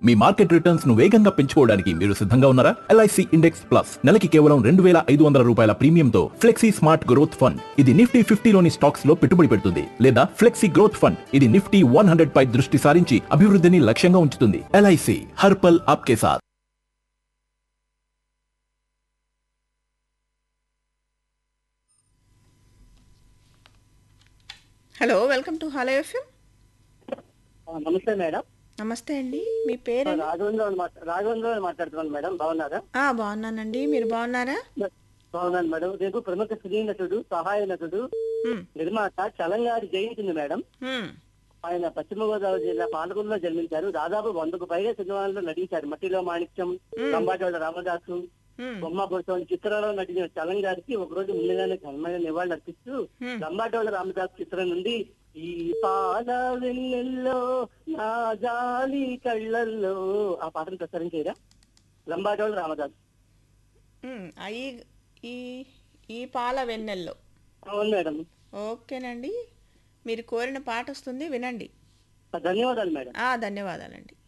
మీ market returns ను వేగంగా పెంచుకోవడానికి మీరు సిద్ధంగా ఉన్నారా ఎల్ఐసి ఇండెక్స్ ప్లస్ నెలకి కేవలం రెండు వేల ఐదు వందల రూపాయల ప్రీమియంతో ఫ్లెక్సీ స్మార్ట్ గ్రోత్ ఫండ్ ఇది నిఫ్టీ ఫిఫ్టీలోని స్టాక్స్ లో పెట్టుబడి పెడుతుంది లేదా ఫ్లెక్సీ గ్రోత్ ఫండ్ ఇది నిఫ్టీ వన్ హండ్రెడ్ పై దృష్టి సారించి అభివృద్ధిని లక్ష్యంగా ఉంచుతుంది ఎల్ఐసి హర్పల్ ఆప్కే సాత్ hello welcome to hello FM ఆ, నమస్తే మేడం నమస్తే అండి మీ పేరు రాఘవేంద్ర రాఘవేంద్ర మాట్లాడుతున్నాను మేడం బాగున్నారా ఆ, బాగున్నానండి మీరు బాగున్నారా బాగున్నాను మేడం రేపు ప్రముఖ సినీ నటుడు సహాయ నటుడు మ్, నిర్మాత చలంగారి జయంతి ఉంది మేడం మ్, ఆయన పశ్చిమ గోదావరి జిల్లా పాలకొండలో జన్మించారు దాదాపు వందకు పైగా సినిమాల్లో నటించారు మట్టిలో మాణిక్యం రంబాటోళ్ళ రామదాసు మ్, బొమ్మ కోసం చిత్రంలో నటించిన చలంగారికి ఒక రోజు ముందుగానే ఘనమైన నివాళులు అర్పిస్తూ Hmm. రంబాటోళ్ళ రామదాసు చిత్రం నుండి ఈ పాల వెన్నెల్లో నా జాలి కళ్ళల్లో ఆ పాటను ప్రసారం చేయరా రంబాటోళ్ళ రామదాసు మ్, ఆ, ఈ ఈ ఈ పాల వెన్నెల్లో అవును మేడం ఓకేనండి మీరు కోరిన పాట వస్తుంది వినండి ధన్యవాదాలు మేడం ఆ ధన్యవాదాలండి